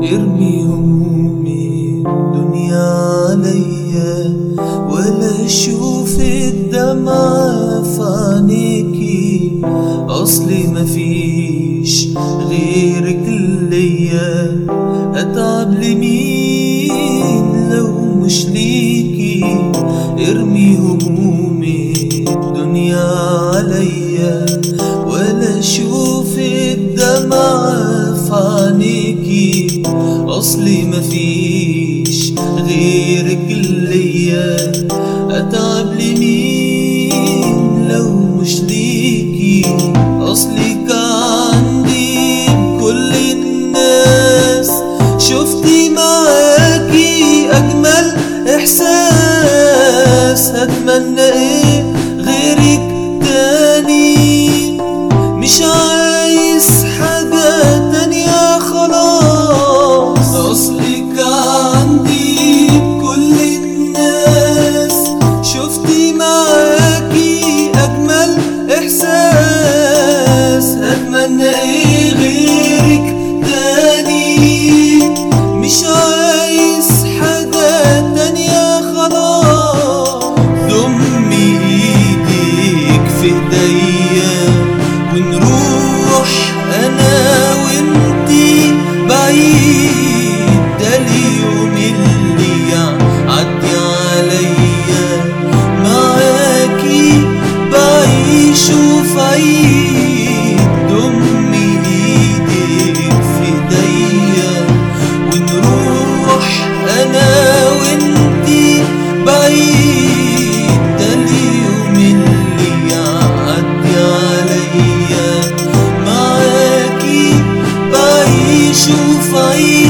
ارمي همومي الدنيا عليا ولا اشوف الدمعة في عينيكي اصلي مفيش غيرك ليا اتعب لمين لو مش ليكي ارمي همومي الدنيا عليا ولا اشوف الدمعة في عينيكي اصلي مفيش غيرك ليا اتعب لمين لو مش ليكي اصلي كان عندي كل الناس شفتي معاكي اجمل احساس هتمنى ايه غيرك تاني مش عايز حاجة تانية خلاص أصلك عندي كل الناس شفتي معاكي أجمل إحساس أتمنى إيه غيرك تاني مش عايز حاجة تانية خلاص ضمي إيديك في إيديا ونروح انا وانتي بعيد ده اليوم اللي يعدي عليا معاكي بعيش وفي عيد ضمي ايديك في ايديا ونروح انا وانتي بعيد ده اليوم اللي يعدي عليا معاكي بعيش وفي عيد